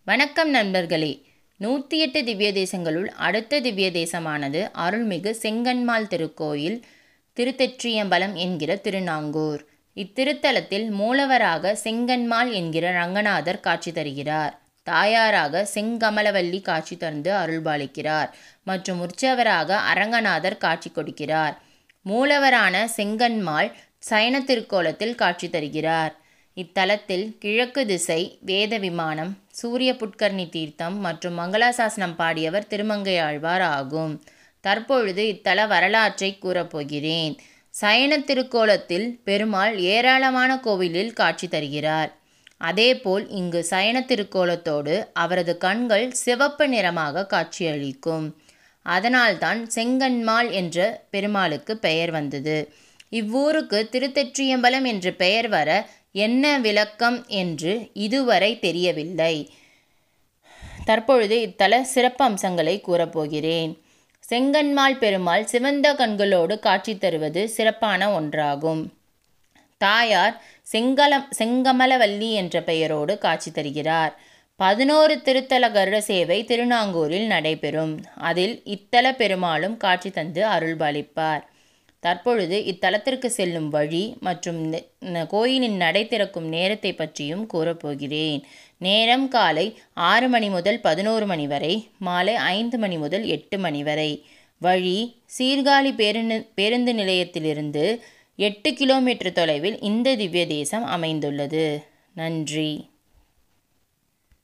வணக்கம் நண்பர்களே நூற்றி எட்டு திவ்ய தேசங்களுள் அடுத்த திவ்ய தேசமானது அருள்மிகு செங்கன்மாள் திருக்கோயில் திருத்தெற்றியம்பலம் என்கிற திருநாங்கூர் இத்திருத்தலத்தில் மூலவராக செங்கன்மாள் என்கிற ரங்கநாதர் காட்சி தருகிறார் தாயாராக செங்கமலவல்லி காட்சி தந்து அருள்பாலிக்கிறார் மற்றும் உற்சவராக அரங்கநாதர் காட்சி கொடுக்கிறார் மூலவரான செங்கன்மாள் சயன திருக்கோலத்தில் காட்சி தருகிறார் இத்தலத்தில் கிழக்கு திசை வேத விமானம் சூரிய புட்கர்ணி தீர்த்தம் மற்றும் மங்களாசாசனம் பாடியவர் திருமங்கை ஆழ்வார் ஆகும் தற்பொழுது இத்தல வரலாற்றை கூறப்போகிறேன் சயன திருக்கோலத்தில் பெருமாள் ஏராளமான கோவிலில் காட்சி தருகிறார் அதேபோல் இங்கு சயன திருக்கோலத்தோடு அவரது கண்கள் சிவப்பு நிறமாக காட்சியளிக்கும் அதனால்தான் செங்கன்மாள் என்ற பெருமாளுக்கு பெயர் வந்தது இவ்வூருக்கு திருத்தெற்றியம்பலம் என்று பெயர் வர என்ன விளக்கம் என்று இதுவரை தெரியவில்லை தற்பொழுது இத்தல சிறப்பம்சங்களை கூறப்போகிறேன் செங்கன்மாள் பெருமாள் சிவந்த கண்களோடு காட்சி தருவது சிறப்பான ஒன்றாகும் தாயார் செங்கலம் செங்கமலவல்லி என்ற பெயரோடு காட்சி தருகிறார் பதினோரு திருத்தல கருட சேவை திருநாங்கூரில் நடைபெறும் அதில் இத்தல பெருமாளும் காட்சி தந்து அருள்பாலிப்பார் தற்பொழுது இத்தலத்திற்கு செல்லும் வழி மற்றும் கோயிலின் நடை திறக்கும் நேரத்தை பற்றியும் கூறப்போகிறேன் நேரம் காலை ஆறு மணி முதல் பதினோரு மணி வரை மாலை ஐந்து மணி முதல் எட்டு மணி வரை வழி சீர்காழி பேருந்து பேருந்து நிலையத்திலிருந்து எட்டு கிலோமீட்டர் தொலைவில் இந்த திவ்ய தேசம் அமைந்துள்ளது நன்றி